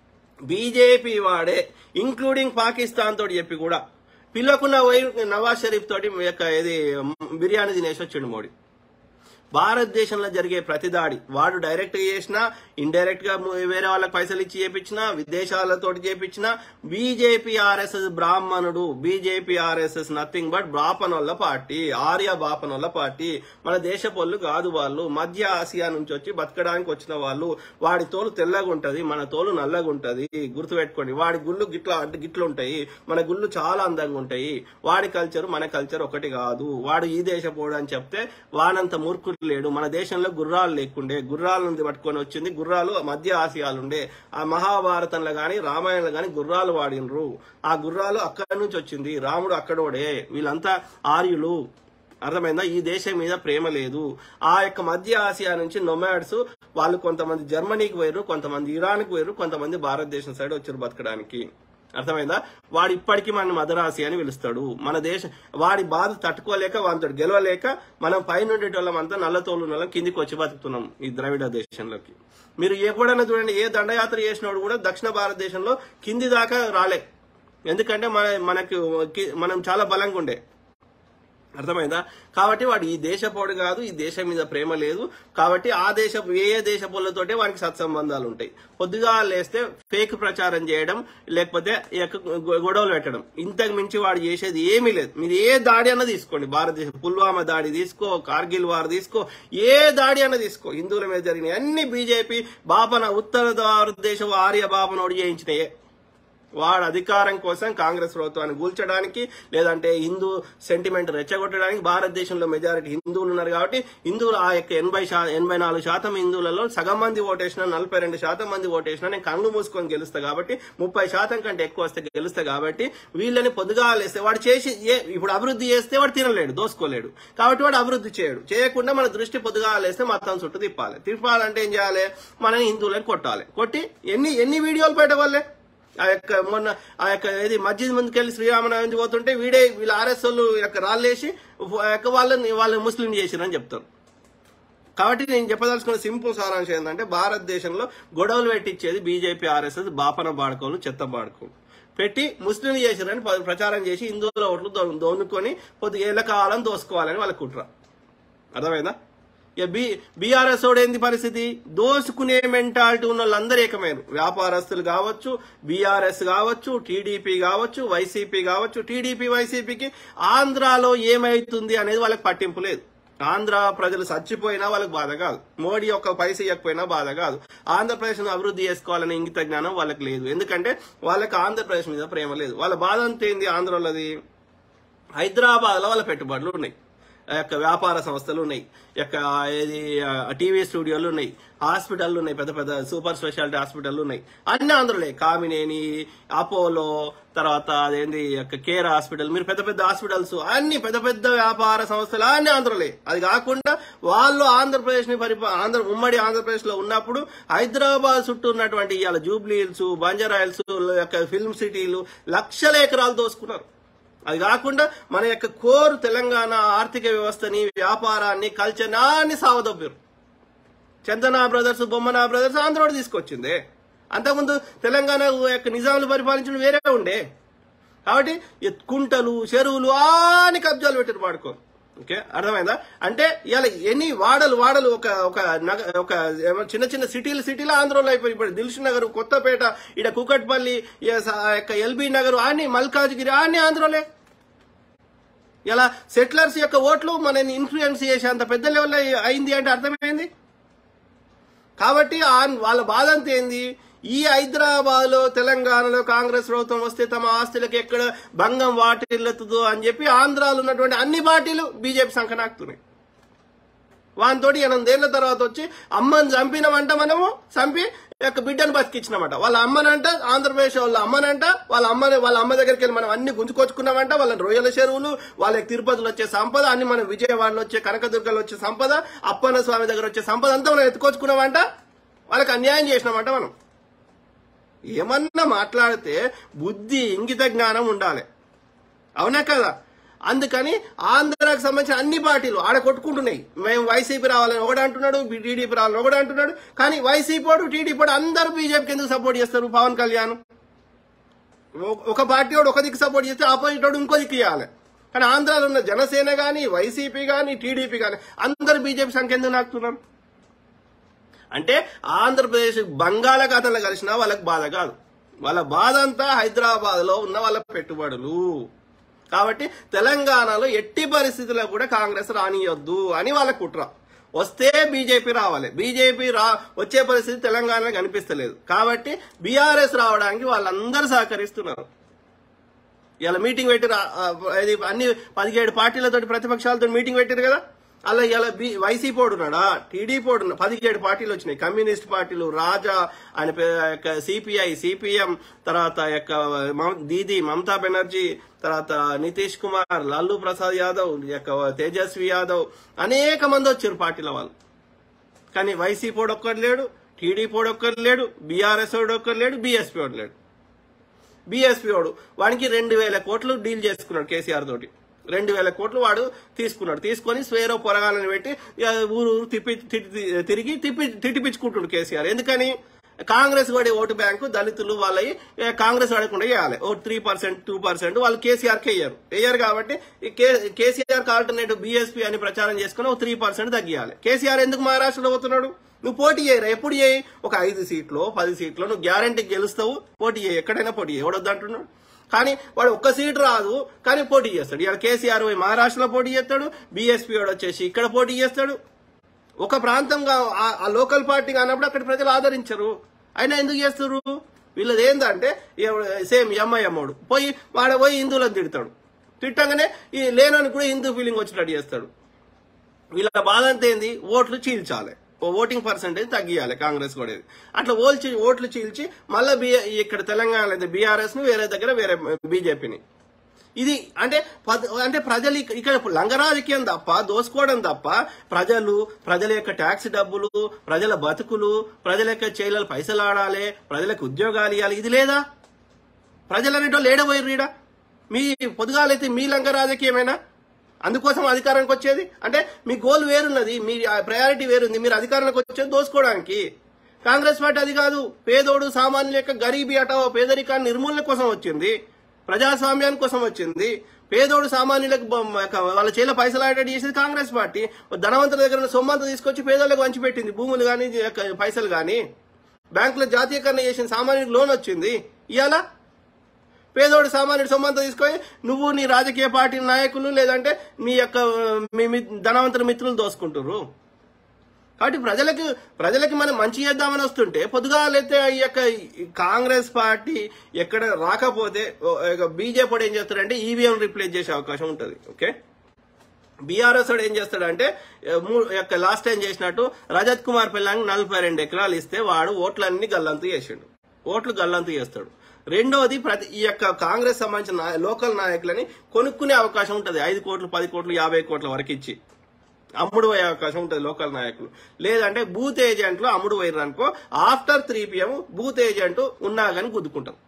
బీజేపీ వాడే ఇంక్లూడింగ్ పాకిస్తాన్ తోటి చెప్పి కూడా పిల్లకున్న పోయి నవాజ్ షరీఫ్ తోటి మీ యొక్క ఇది బిర్యానీ తినేసి వచ్చిండు మోడీ భారతదేశంలో జరిగే ప్రతి దాడి వాడు డైరెక్ట్ గా చేసినా ఇండైరెక్ట్ గా ము- వేరే వాళ్ళకి పైసలు ఇచ్చి చేపించినా విదేశాలతోటి చేపించినా బీజేపీ ఆర్ఎస్ఎస్ బ్రాహ్మణుడు బీజేపీ ఆర్ఎస్ఎస్ నథింగ్ బట్ బాపనోళ్ళ పార్టీ ఆర్య బాపనోళ్ళ పార్టీ మన దేశ పొల్లు కాదు వాళ్ళు మధ్య ఆసియా నుంచి వచ్చి బతకడానికి వచ్చిన వాళ్ళు వాడి తోలు తెల్లగా ఉంటది మన తోలు నల్లగా ఉంటది గుర్తుపెట్టుకోండి వాడి గుళ్ళు గిట్ల అడ్డు గిట్లు ఉంటాయి మన గుళ్ళు చాలా అందంగా ఉంటాయి వాడి కల్చర్ మన కల్చర్ ఒకటి కాదు వాడు ఈ దేశపోడు అని చెప్తే వానంత మూర్ఖుడు లేడు మన దేశంలో గుర్రాలు లేకుండే గుర్రాలను పట్టుకొని వచ్చింది గుర్రాలు మధ్య ఆసియాలు ఉండే ఆ మహాభారతంలో గాని రామాయణంలో గాని గుర్రాలు వాడినరు ఆ గుర్రాలు అక్కడి నుంచి వచ్చింది రాముడు అక్కడోడే వీళ్ళంతా ఆర్యులు అర్థమైందా ఈ దేశం మీద ప్రేమ లేదు ఆ యొక్క మధ్య ఆసియా నుంచి నొమాడ్స్ వాళ్ళు కొంతమంది జర్మనీకి పోయారు కొంతమంది ఇరాన్కి పోయారు కొంతమంది భారతదేశం సైడ్ వచ్చారు బతకడానికి అర్థమైందా వాడు ఇప్పటికీ మన మదరాసి అని పిలుస్తాడు మన దేశం వాడి బాధ తట్టుకోలేక వాంతో గెలవలేక మనం పైన ఉండేటోళ్ళం అంతా నల్లతోలు నల్ల కిందికి వచ్చి బతుకుతున్నాం ఈ ద్రవిడ దేశంలోకి మీరు ఎప్పుడైనా చూడండి ఏ దండయాత్ర చేసినోడు కూడా దక్షిణ భారతదేశంలో కింది దాకా రాలే ఎందుకంటే మన మనకు కి- మనం చాలా బలంగా ఉండే అర్థమైందా కాబట్టి వాడు ఈ దేశపోడు కాదు ఈ దేశం మీద ప్రేమ లేదు కాబట్టి ఆ దేశ ఏ ఏ దేశపోళ్ళతోటే వానికి సత్సంబంధాలు ఉంటాయి పొద్దుగా లేస్తే ఫేక్ ప్రచారం చేయడం లేకపోతే ఈ యొక్క గొ- గొడవలు పెట్టడం ఇంతకు మించి వాడు చేసేది ఏమీ లేదు మీరు ఏ దాడి అన్న తీసుకోండి భారతదేశం పుల్వామా దాడి తీసుకో కార్గిల్ వార్ తీసుకో ఏ దాడి అన్న తీసుకో హిందువుల మీద జరిగినాయి అన్ని బీజేపీ బాపన ఉత్తర భారతదేశం ఆర్య బాపనోడు చేయించినాయే వాడు అధికారం కోసం కాంగ్రెస్ ప్రభుత్వాన్ని కూల్చడానికి లేదంటే హిందూ సెంటిమెంట్ రెచ్చగొట్టడానికి భారతదేశంలో మెజారిటీ హిందువులు ఉన్నారు కాబట్టి హిందువులు ఆ యొక్క ఎనభై శా ఎనభై నాలుగు శాతం హిందువులలో సగం మంది ఓటేసినా నలభై రెండు శాతం మంది ఓటేసినా నేను కళ్ళు మూసుకొని గెలుస్తా కాబట్టి ముప్పై శాతం కంటే ఎక్కువ వస్తే గెలుస్తా కాబట్టి వీళ్ళని పొద్దుగా లేస్తే వాడు చేసి ఏ- ఇప్పుడు అభివృద్ధి చేస్తే వాడు తినలేడు దోసుకోలేడు కాబట్టి వాడు అభివృద్ధి చేయడు చేయకుండా మన దృష్టి పొద్దుగా లేస్తే మొత్తం చుట్టూ తిప్పాలి తిప్పాలంటే ఏం చేయాలి మనని హిందువులను కొట్టాలి కొట్టి ఎన్ని ఎన్ని వీడియోలు పెట్టవాళ్ళే ఆ యొక్క మొన్న ఆ యొక్క ఏది మస్జిద్ ముందుకెళ్లి శ్రీరామనవమి పోతుంటే వీడే వీళ్ళ ఆర్ఎస్ వాళ్ళు యొక్క రాళ్ళేసి ఆ యొక్క వాళ్ళని వాళ్ళని ముస్లిం చేసిరని చెప్తారు కాబట్టి నేను చెప్పదలుచుకున్న సింపుల్ సారాంశం ఏంటంటే భారతదేశంలో గొడవలు పెట్టించేది బీజేపీ ఆర్ఎస్ఎస్ బాపన బాడుకోలు చెత్త బాడుకోలు పెట్టి ముస్లింలు చేసిరని ప- ప్రచారం చేసి హిందువుల ఓట్లు దో- దోనుకొని కొద్ది ఏళ్ళ కాలం దోసుకోవాలని వాళ్ళ కుట్ర అర్థమైందా ఇక బి బీఆర్ఎస్ ఏంది పరిస్థితి దోసుకునే మెంటాలిటీ ఉన్న వాళ్ళందరూ ఏకమైన వ్యాపారస్తులు కావచ్చు బీఆర్ఎస్ కావచ్చు టీడీపీ కావచ్చు వైసీపీ కావచ్చు టీడీపీ వైసీపీకి ఆంధ్రాలో ఏమైతుంది అనేది వాళ్ళకి పట్టింపు లేదు ఆంధ్ర ప్రజలు చచ్చిపోయినా వాళ్ళకి బాధ కాదు మోడీ ఒక్క పైస ఇవ్వకపోయినా బాధ కాదు ఆంధ్రప్రదేశ్ అభివృద్ధి చేసుకోవాలనే ఇంగిత జ్ఞానం వాళ్ళకి లేదు ఎందుకంటే వాళ్ళకి ఆంధ్రప్రదేశ్ మీద ప్రేమ లేదు వాళ్ళ బాధ అంతా ఏంది ఆంధ్రలోది హైదరాబాద్ లో వాళ్ళ పెట్టుబడులు ఉన్నాయి ఆ యొక్క వ్యాపార సంస్థలు ఉన్నాయి ఈ యొక్క ఏది టీవీ స్టూడియోలు ఉన్నాయి హాస్పిటల్ ఉన్నాయి పెద్ద పెద్ద సూపర్ స్పెషాలిటీ హాస్పిటల్ ఉన్నాయి అన్ని ఆంధ్రలే కామినేని అపోలో తర్వాత అదేంది ఈ యొక్క కేర్ హాస్పిటల్ మీరు పెద్ద పెద్ద హాస్పిటల్స్ అన్ని పెద్ద పెద్ద వ్యాపార సంస్థలు అన్ని ఆంధ్రలే అది కాకుండా వాళ్ళు ఆంధ్రప్రదేశ్ ని పరిపా ఆంధ్ర ఉమ్మడి ఆంధ్రప్రదేశ్ లో ఉన్నప్పుడు హైదరాబాద్ చుట్టూ ఉన్నటువంటి ఇవాళ జూబ్లీ హిల్స్ బంజారా హిల్స్ యొక్క ఫిల్మ్ సిటీలు లక్షల ఎకరాలు దోసుకున్నారు అది కాకుండా మన యొక్క కోర్ తెలంగాణ ఆర్థిక వ్యవస్థని వ్యాపారాన్ని కల్చర్ అన్ని సావదొబ్బారు చందనా బ్రదర్స్ బొమ్మనా బ్రదర్స్ ఆంధ్రోడు తీసుకొచ్చింది అంతకుముందు తెలంగాణ యొక్క నిజాములు పరిపాలించడం వేరే ఉండే కాబట్టి ఈ కుంటలు చెరువులు అన్ని కబ్జాలు పెట్టారు వాడుకోరు ఓకే అర్థమైందా అంటే ఇలా ఎన్ని వాడలు వాడలు ఒక ఒక నగ ఒక ఏమో చిన్న చిన్న సిటీలు సిటీలు ఆంధ్రలో అయిపోయి ఇప్పుడు దిల్సు నగర్ కొత్తపేట ఇడ కుకట్పల్లి ఈ స- యొక్క ఎల్బీ నగర్ అన్ని మల్కాజ్గిరి అన్ని ఆంధ్రలే ఇలా సెటిలర్స్ యొక్క ఓట్లు మనని ఇన్ఫ్లుయెన్స్ చేసే అంత పెద్ద లెవెల్లో అయింది అంటే అర్థమైంది కాబట్టి ఆ- వాళ్ళ బాధ అంతా ఏంది ఈ హైదరాబాద్ లో తెలంగాణలో కాంగ్రెస్ ప్రభుత్వం వస్తే తమ ఆస్తులకు ఎక్కడ భంగం వాటిల్లుతుందో అని చెప్పి ఆంధ్రాలో ఉన్నటువంటి అన్ని పార్టీలు బీజేపీ సంకనాకుతున్నాయి వానితోటి ఎనిమిదేళ్ల తర్వాత వచ్చి అమ్మని చంపినమంట మనము చంపి యొక్క బిడ్డను బతికించినమాట వాళ్ళ అమ్మనంట ఆంధ్రప్రదేశ్ వాళ్ళ అమ్మనంట వాళ్ళ అమ్మని వాళ్ళ అమ్మ దగ్గరికి వెళ్ళి మనం అన్ని గుంజుకొచ్చుకున్నామంట వాళ్ళ రొయ్యల చెరువులు వాళ్ళకి తిరుపతిలో వచ్చే సంపద అన్ని మన విజయవాడలో వచ్చే కనకదుర్గలో వచ్చే సంపద అప్పన్న స్వామి దగ్గర వచ్చే సంపద అంతా మనం ఎత్తుకొచ్చుకున్నామంట వాళ్ళకి అన్యాయం చేసినామంట మనం ఏమన్నా మాట్లాడితే బుద్ధి ఇంగిత జ్ఞానం ఉండాలి అవునా కదా అందుకని ఆంధ్రాకి సంబంధించిన అన్ని పార్టీలు ఆడ కొట్టుకుంటున్నాయి మేము వైసీపీ రావాలని ఒకడు అంటున్నాడు టీడీపీ రావాలని ఒకడు అంటున్నాడు కానీ వైసీపీ వాడు టీడీపీ వాడు అందరూ బీజేపీకి ఎందుకు సపోర్ట్ చేస్తారు పవన్ కళ్యాణ్ ఒక- ఒక పార్టీ వాడు ఒక దిక్కు సపోర్ట్ చేస్తే ఆపోజిట్ వాడు ఇంకో దిక్కు ఇవ్వాలి కానీ ఆంధ్రాలో ఉన్న జనసేన గాని వైసీపీ గాని టీడీపీ గాని అందరు బీజేపీ సంఖ్య ఎందుకు నాకుతున్నారు అంటే ఆంధ్రప్రదేశ్ బంగాళాఖాతంలో కలిసినా వాళ్ళకి బాధ కాదు వాళ్ళ బాధ అంతా హైదరాబాద్ లో ఉన్న వాళ్ళ పెట్టుబడులు కాబట్టి తెలంగాణలో ఎట్టి పరిస్థితుల్లో కూడా కాంగ్రెస్ రానియొద్దు అని వాళ్ళ కుట్ర వస్తే బీజేపీ రావాలి బీజేపీ రా వచ్చే పరిస్థితి తెలంగాణలో కనిపిస్తలేదు కాబట్టి బీఆర్ఎస్ రావడానికి వాళ్ళందరూ సహకరిస్తున్నారు ఇలా మీటింగ్ పెట్టి ఇది అన్ని పదిహేడు పార్టీలతో ప్రతిపక్షాలతో మీటింగ్ పెట్టారు కదా అలా ఇలా బి వైసీపీ ఉన్నాడా టీడీపీ ఉన్నాడు పదిహేడు పార్టీలు వచ్చినాయి కమ్యూనిస్ట్ పార్టీలు రాజా ఆయన పే- యొక్క సిపిఐ సిపిఎం తర్వాత యొక్క మమ- దీది మమతా బెనర్జీ తర్వాత నితీష్ కుమార్ లాలూ ప్రసాద్ యాదవ్ యొక్క తేజస్వి యాదవ్ అనేక మంది వచ్చారు పార్టీల వాళ్ళు కానీ వైసీపీ వాడు ఒక్కడు లేడు టీడీపీ వాడు ఒక్కడు లేడు బీఆర్ఎస్ వాడు ఒక్కడు లేడు బీఎస్పీ వాడు లేడు బీఎస్పీ వాడు వాడికి రెండు వేల కోట్లు డీల్ చేసుకున్నాడు కేసీఆర్ తోటి రెండు వేల కోట్లు వాడు తీసుకున్నాడు తీసుకొని స్వేరో పొరగాలని పెట్టి ఇక ఊరు ఊరు తిప్పి తిట్టి- తిరిగి తిప్పి తిట్టిపించుకుంటున్నాడు కేసీఆర్ ఎందుకని కాంగ్రెస్ వాడి ఓటు బ్యాంకు దళితులు వాళ్ళవి ఏ, కాంగ్రెస్ వాడకుండా వేయాలి ఓ త్రీ పర్సెంట్ టూ పర్సెంట్ వాళ్ళు కేసీఆర్ కి వేయరు వేయరు కాబట్టి ఈ కే- కేసీఆర్ ఆల్టర్నేటివ్ బీఎస్పీ అని ప్రచారం చేసుకుని ఒక త్రీ పర్సెంట్ తగ్గియాలి కేసీఆర్ ఎందుకు మహారాష్ట్రలో పోతున్నాడు నువ్వు పోటీ చేయరా ఎప్పుడు చేయి ఒక ఐదు సీట్లు పది సీట్లు నువ్వు గ్యారంటీ గెలుస్తావు పోటీ చేయి ఎక్కడైనా పోటీ చేయి ఎవడొద్దు అంటున్నాడు కానీ వాడు ఒక్క సీట్ రాదు కానీ పోటీ చేస్తాడు ఇవాళ కేసీఆర్ పోయి మహారాష్ట్రలో పోటీ చేస్తాడు బీఎస్పీ వాడు వచ్చేసి ఇక్కడ పోటీ చేస్తాడు ఒక ప్రాంతంగా ఆ- ఆ లోకల్ పార్టీ కానప్పుడు అక్కడ ప్రజలు ఆదరించరు అయినా ఎందుకు చేస్తారు వీళ్ళది ఏందంటే సేమ్ ఎంఐఎమ్మోడు పోయి వాడ పోయి హిందువులను తిడతాడు తిట్టంగానే ఈ లేనని కూడా హిందూ ఫీలింగ్ వచ్చినట్టు చేస్తాడు వీళ్ళ బాధ అంతా ఏంది ఓట్లు చీల్చాలి ఓ ఓటింగ్ పర్సెంటేజ్ తగ్గియాలి కాంగ్రెస్ కూడా ఇది. అట్లా ఓల్చి ఓట్లు చీల్చి మళ్ళీ బి- ఇక్కడ తెలంగాణ బీఆర్ఎస్ ను వేరే దగ్గర వేరే బీజేపీని ఇది అంటే పద- అంటే ప్రజలు ఇక- ఇక్కడ లంగ రాజకీయం తప్ప దోసుకోవడం తప్ప ప్రజలు ప్రజల యొక్క ట్యాక్స్ డబ్బులు ప్రజల బతుకులు ప్రజల యొక్క చేలలు పైసలు ఆడాలి ప్రజలకు ఉద్యోగాలు ఇవ్వాలి ఇది లేదా ప్రజలు అనేటోళ్ళు ఏడబోయారు ఈడ మీ పొదుగాలైతే మీ లంక రాజకీయమేనా అందుకోసం అధికారానికి వచ్చేది అంటే మీ గోల్ వేరున్నది మీ ప్రయారిటీ వేరుంది మీరు అధికారానికి వచ్చేది దోసుకోవడానికి కాంగ్రెస్ పార్టీ అది కాదు పేదోడు సామాన్యుల యొక్క గరీబీ అటో పేదరికాన్ని నిర్మూలన కోసం వచ్చింది ప్రజాస్వామ్యాని కోసం వచ్చింది పేదోడు సామాన్యులకు బొమ్మ- యొక్క వాళ్ళ చేల పైసలు ఆడేటట్టు చేసేది కాంగ్రెస్ పార్టీ ధనవంతుల దగ్గర ఉన్న సొమ్మంతా తీసుకొచ్చి పేదోళ్ళకి పంచిపెట్టింది భూములు కానీ పైసలు కానీ బ్యాంకులో జాతీయకరణ చేసిన సామాన్యులకు లోన్ వచ్చింది ఇవాళ పేదోడు సామాన్యుడు సొమ్మంతా తీసుకొని నువ్వు నీ రాజకీయ పార్టీ నాయకులు లేదంటే మీ యొక్క మీ మీ- ధనవంతుల మిత్రులు దోసుకుంటారు కాబట్టి ప్రజలకు ప్రజలకి మనం మంచి చేద్దామని వస్తుంటే పొద్దుగాలైతే ఈ యొక్క ఈ కాంగ్రెస్ పార్టీ ఎక్కడ రాకపోతే బీజేపీ ఏం చేస్తారంటే ఈవీఎం రిప్లేస్ చేసే అవకాశం ఉంటుంది ఓకే బీఆర్ఎస్ వాడు ఏం చేస్తాడంటే ఏ, మూ- యొక్క లాస్ట్ టైం చేసినట్టు రజత్ కుమార్ పిల్లాంగి నలభై రెండు ఎకరాలు ఇస్తే వాడు ఓట్లన్నీ గల్లంతు చేసిండు ఓట్లు గల్లంతు చేస్తాడు రెండోది ప్రతి ఈ యొక్క కాంగ్రెస్ సంబంధించిన నాయ- లోకల్ నాయకులని కొనుక్కునే అవకాశం ఉంటుంది ఐదు కోట్లు పది కోట్లు యాభై కోట్ల వరకు ఇచ్చి అమ్ముడు పోయే అవకాశం ఉంటుంది లోకల్ నాయకులు లేదంటే బూత్ ఏజెంట్లు అమ్ముడు పోయారు అనుకో after three PM booth agent ఉన్నా కానీ గుద్దుకుంటారు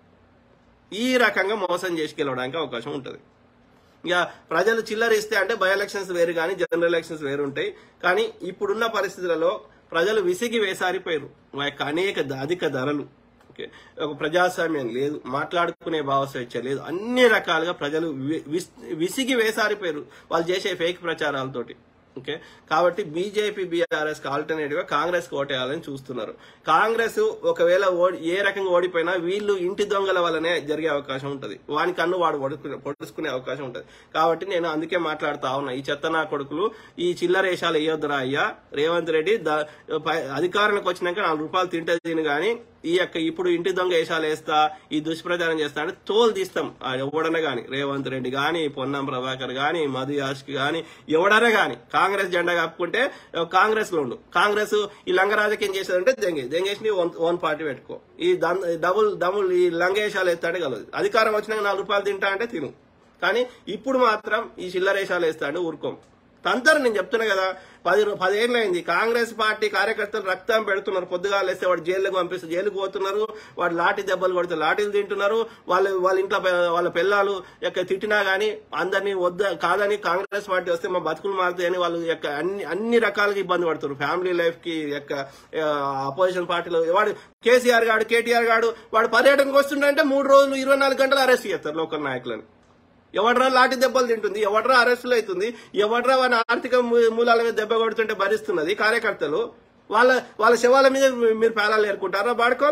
ఈ రకంగా మోసం చేసి గెలవడానికి అవకాశం ఉంటుంది ఇక ప్రజలు చిల్లర ఇస్తే అంటే బై ఎలక్షన్స్ వేరు కానీ జనరల్ ఎలక్షన్స్ వేరు ఉంటాయి కానీ ఇప్పుడున్న పరిస్థితులలో ప్రజలు విసిగి వేసారిపోయారు మా యొక్క అనేక ద- అధిక ధరలు ఓకే ఒక ప్రజాస్వామ్యం లేదు మాట్లాడుకునే భావస్వేచ్ఛ లేదు అన్ని రకాలుగా ప్రజలు వి- విస్- విసిగి వేసారిపోయారు వాళ్ళు చేసే ఫేక్ ప్రచారాలతోటి ఓకే కాబట్టి బీజేపీ బీఆర్ఎస్ కి ఆల్టర్నేటివ్ గా కాంగ్రెస్ కి ఓటేయాలని చూస్తున్నారు కాంగ్రెస్ ఒకవేళ ఓడి ఏ రకంగా ఓడిపోయినా వీళ్ళు ఇంటి దొంగల వల్లనే జరిగే అవకాశం ఉంటది వాని కన్ను వాడు పొడుచుకునే- పొడుచుకునే అవకాశం ఉంటది కాబట్టి నేను అందుకే మాట్లాడుతా ఉన్నా ఈ చెత్త నా కొడుకులు ఈ చిల్లరేషాలు వేయొద్దురా అయ్యా రేవంత్ రెడ్డి ద- పై- అధికారంలోకి వచ్చినాక నాలుగు రూపాయలు తింటే తిని గాని ఈ యొక్క ఇప్పుడు ఇంటి దొంగ వేషాలు వేస్తా ఈ దుష్ప్రచారం చేస్తా అంటే తోలు తీస్తాం ఆ ఎవడన్నా గాని రేవంత్ రెడ్డి గాని పొన్నం ప్రభాకర్ గాని మధు యాష్కి గాని ఎవడన్నా గాని కాంగ్రెస్ జెండా కప్పుకుంటే కాంగ్రెస్ లో ఉండు కాంగ్రెస్ ఈ లంగ రాజకీయం చేసేదంటే దెంగే దెంగేసి ఓన్ ఓన్ పార్టీ పెట్టుకో ఈ దం- డబుల్ డబుల్ ఈ లంగేషాలు ఎత్తాడే కలదు అధికారం వచ్చినాక నాలుగు రూపాయలు తింటా అంటే తిను కానీ ఇప్పుడు మాత్రం ఈ చిల్లరేషాలు వేస్తాడు ఊరుకోం తంతరు నేను చెప్తున్నా కదా పది రో- పదేళ్ళు అయింది కాంగ్రెస్ పార్టీ కార్యకర్తలు రక్తం పెడుతున్నారు పొద్దుగా లేస్తే వాడు జైలుకు పంపిస్తే జైలుకు పోతున్నారు వాడు లాఠీ దెబ్బలు కొడితే లాఠీలు తింటున్నారు వాళ్ళు వాళ్ళ ఇంట్లో పె- వాళ్ళ పిల్లలు యొక్క తిట్టినా గానీ అందరినీ వద్ద కాదని కాంగ్రెస్ పార్టీ వస్తే మా బతుకులు మారుతాయని వాళ్ళు యొక్క అన్ని అన్ని రకాలుగా ఇబ్బంది పడుతున్నారు ఫ్యామిలీ లైఫ్ కి యొక్క అపోజిషన్ పార్టీలో వాడు కేసీఆర్ గాడు కేటీఆర్ గాడు వాడు పర్యటనకు వస్తుండంటే మూడు రోజులు ఇరవై నాలుగు గంటలు అరెస్ట్ చేస్తారు లోకల్ నాయకులను ఎవడ్రా లాఠీ దెబ్బలు తింటుంది ఎవడ్రా అరెస్టులు అవుతుంది ఎవడ్రా వాళ్ళ ఆర్థిక మూ- మూలాల మీద దెబ్బ కొడుతుంటే భరిస్తున్నది కార్యకర్తలు వాళ్ళ వాళ్ళ శవాల మీద మీ- మీరు పేలాలు ఏరుకుంటారా బాడుకోల్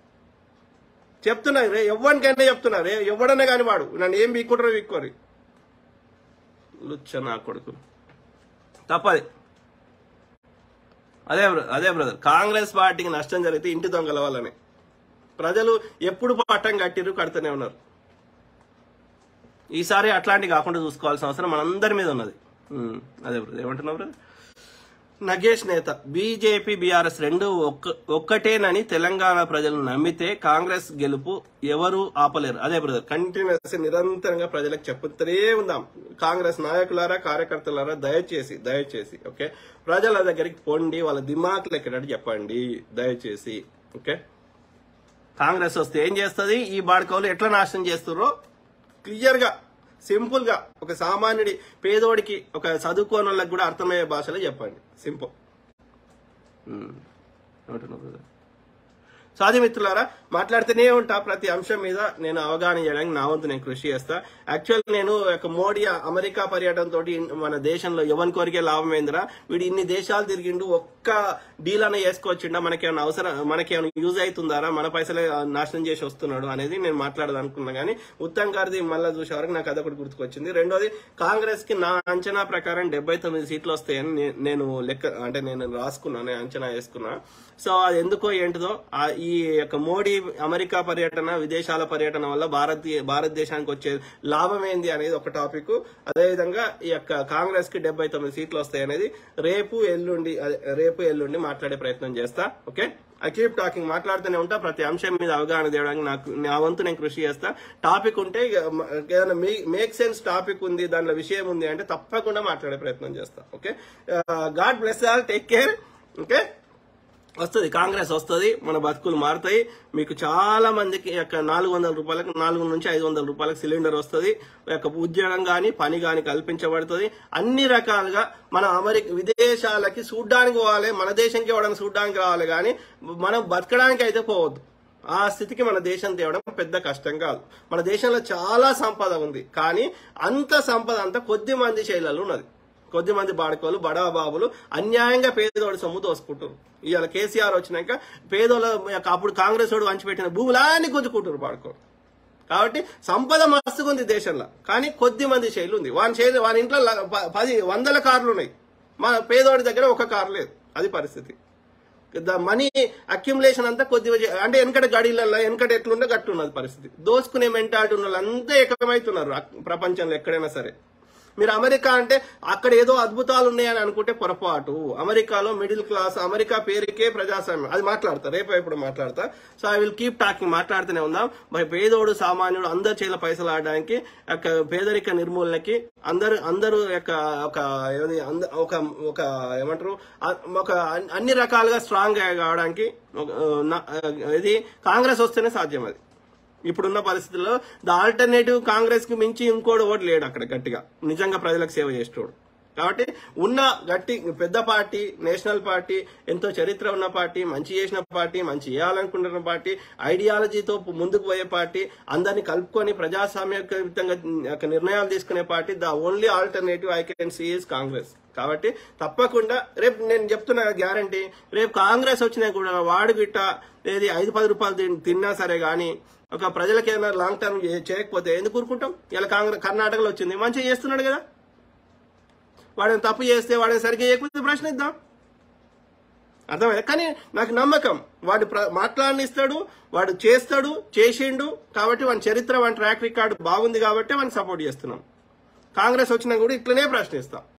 చెప్తున్నారు రే ఎవరికైనా చెప్తున్నారు ఏ- ఎవడన్నా కాని వాడు నన్ను ఏం బీక్కుంటారో బీక్కోరి లుచ్చ నా కొడుకు తప్పది అదే బ్ర- అదే బ్రదర్ కాంగ్రెస్ పార్టీకి నష్టం జరిగితే ఇంటి దొంగల వల్లనే ప్రజలు ఎప్పుడు పట్టం కట్టిరు కడుతూనే ఉన్నారు ఈసారి అట్లాంటివి కాకుండా చూసుకోవాల్సిన అవసరం మనందరి మీద ఉన్నది ఉమ్, అదే బ్రదర్ ఏమంటున్నావు బ్రదర్ నగేష్ నేత బీజేపీ బీఆర్ఎస్ రెండు ఒక్క ఒక్కటేనని తెలంగాణ ప్రజలు నమ్మితే కాంగ్రెస్ గెలుపు ఎవరు ఆపలేరు అదే బ్రదర్ కంటిన్యూస్ నిరంతరంగా ప్రజలకు చెప్పుతూనే ఉందాం కాంగ్రెస్ నాయకులారా కార్యకర్తలారా దయచేసి దయచేసి ఓకే ప్రజల దగ్గరికి పొండి వాళ్ళ దిమాకులు ఎక్కేటట్టు చెప్పండి దయచేసి ఓకే కాంగ్రెస్ వస్తే ఏం చేస్తుంది ఈ బాడకవులు ఎట్లా నాశనం చేస్తారో క్లియర్ గా సింపుల్ గా ఒక సామాన్యుడి పేదోడికి ఒక చదువుకోని వాళ్ళకి కూడా అర్థమయ్యే భాషలో చెప్పండి సింపుల్ ఏమంటున్నావు brother? సో అది మిత్రులారా మాట్లాడుతూనే ఉంటా ప్రతి అంశం మీద నేను అవగాహన చేయడానికి నా వంతు నేను కృషి చేస్తా యాక్చువల్ నేను ఒక మోడీ అమెరికా పర్యటన తోటి మన దేశంలో ఎవరి కోరికే లాభం ఏందిరా వీడు ఇన్ని దేశాలు తిరిగిండు ఒక్క డీల్ అన్న వేసుకోవచ్చిండా మనకేమైనా అవసరం మనకేమైనా యూజ్ అవుతుందారా మన పైసలే నాశనం చేసి వస్తున్నాడు అనేది నేను మాట్లాడదనుకున్నా కానీ ఉత్తమ్ గారిది మళ్ళా చూసే వరకు నాకు అదొకటి గుర్తుకొచ్చింది రెండోది కాంగ్రెస్ కి నా అంచనా ప్రకారం డెబ్బై తొమ్మిది సీట్లు వస్తాయని నే- నేను లెక్క అంటే నేను రాసుకున్నా నేను అంచనా వేసుకున్నా సో అది ఎందుకో ఏంటిదో ఆ ఈ యొక్క మోడీ అమెరికా పర్యటన విదేశాల పర్యటన వల్ల భారతీయ భారతదేశానికి వచ్చే లాభం ఏంది అనేది ఒక టాపిక్ అదేవిధంగా ఈ యొక్క కాంగ్రెస్ కి డెబ్బై తొమ్మిది సీట్లు వస్తాయి అనేది రేపు ఎల్లుండి అదే, రేపు ఎల్లుండి మాట్లాడే ప్రయత్నం చేస్తా ఓకే ఐ కీప్ టాకింగ్ మాట్లాడుతూనే ఉంటా ప్రతి అంశం మీద అవగాహన తేవడానికి నాకు నా వంతు నేను కృషి చేస్తా టాపిక్ ఉంటే ఇక మ- ఏదైనా మేక్ సెన్స్ టాపిక్ ఉంది దానిలో విషయం ఉంది అంటే తప్పకుండా మాట్లాడే ప్రయత్నం చేస్తా okay God bless all take care okay వస్తుంది కాంగ్రెస్ వస్తుంది మన బతుకులు మారుతాయి మీకు చాలా మందికి యొక్క నాలుగు వందల రూపాయలకు నాలుగు నుంచి ఐదు వందల రూపాయలకు సిలిండర్ వస్తుంది యొక్క ఉద్యోగం గాని పని గాని కల్పించబడుతుంది అన్ని రకాలుగా మన అమెరికా విదేశాలకి చూడ్డానికి పోవాలి మన దేశంకి ఎవడన్నా చూడ్డానికి రావాలి కానీ మనం బతకడానికి అయితే పోవద్దు ఆ స్థితికి మన దేశం తేవడం పెద్ద కష్టం కాదు మన దేశంలో చాలా సంపద ఉంది కానీ అంత సంపద అంతా కొద్ది మంది శైలిలో ఉన్నది కొద్ది మంది బాడుకోలు బడా బాబులు అన్యాయంగా పేదోడి సొమ్ము దోసుకుంటారు ఇవాళ కేసీఆర్ వచ్చినాక పేదోళ్ళ యొక్క అప్పుడు కాంగ్రెస్ వాడు వంచిపెట్టిన భూములాన్ని గుంజుకుంటారు బాడుకోలు కాబట్టి సంపద మస్తుగా ఉంది దేశంలో కానీ కొద్ది మంది శైలి ఉంది వాని శైలి వాని ఇంట్లో ల- ప- పది వందల కార్లు ఉన్నాయి మన పేదోడి దగ్గర ఒక కారు లేదు అది పరిస్థితి ద మనీ అక్యుములేషన్ అంతా కొద్దిగా చే- అంటే వెనకట గడిలలో వెనకట ఎట్లుందో గట్టు ఉన్నది పరిస్థితి దోసుకునే మెంటాలిటీ ఉన్న వాళ్ళంతా ఏకమైతున్నారు అక్- ప్రపంచంలో ఎక్కడైనా సరే మీరు అమెరికా అంటే అక్కడ ఏదో అద్భుతాలు ఉన్నాయని అనుకుంటే పొరపాటు అమెరికాలో మిడిల్ క్లాస్ అమెరికా పేరుకే ప్రజాస్వామ్యం అది మాట్లాడతా రేపు ఎప్పుడు మాట్లాడతా so I will keep talking మాట్లాడుతూనే ఉందాం మరి పేదోడు సామాన్యుడు అందరు చేల పైసలు ఆడడానికి ఒక పేదరిక నిర్మూలనకి అందరు అందరూ యొక్క ఒక ఏది అంద- ఒక ఒక ఏమంటారు అ- ఒక అన్- అన్ని రకాలుగా స్ట్రాంగ్ కావడానికి ఒక, నా- ఇది కాంగ్రెస్ వస్తేనే సాధ్యం అది ఇప్పుడున్న పరిస్థితుల్లో ద ఆల్టర్నేటివ్ కాంగ్రెస్ కి మించి ఇంకోటి ఓటు లేడు అక్కడ గట్టిగా నిజంగా ప్రజలకు సేవ చేసేటోడు కాబట్టి ఉన్న గట్టి పెద్ద పార్టీ నేషనల్ పార్టీ ఎంతో చరిత్ర ఉన్న పార్టీ మంచి చేసిన పార్టీ మంచి చేయాలనుకుంటున్న పార్టీ ఐడియాలజీతో ముందుకు పోయే పార్టీ అందరినీ కలుపుకొని ప్రజాస్వామ్యయుతంగా ఒక నిర్ణయాలు తీసుకునే party the only alternative I can see is Congress కాబట్టి తప్పకుండా రేపు నేను చెప్తున్నా గ్యారంటీ రేపు కాంగ్రెస్ వచ్చినా కూడా వాడు గిట్ట ఏది ఐదు పది రూపాయలు తిన్- తిన్నా సరే గానీ ఒక ప్రజలకి ఏమైనా లాంగ్ టర్మ్ చే- చేయకపోతే ఎందుకు ఊరుకుంటాం ఇలా కాంగ్రెస్ కర్ణాటకలో వచ్చింది మంచిగా చేస్తున్నాడు కదా వాడిని తప్పు చేస్తే వాడిని సరిగ్గా చేయకపోతే ప్రశ్న ఇద్దాం అర్థమైంది కానీ నాకు నమ్మకం వాడు ప్ర- మాట్లాడనిస్తాడు వాడు చేస్తాడు చేసిండు కాబట్టి వాని చరిత్ర వాని ట్రాక్ రికార్డు బాగుంది కాబట్టి వాడిని సపోర్ట్ చేస్తున్నాం కాంగ్రెస్ వచ్చినా కూడా ఇట్లనే ప్రశ్నిస్తాం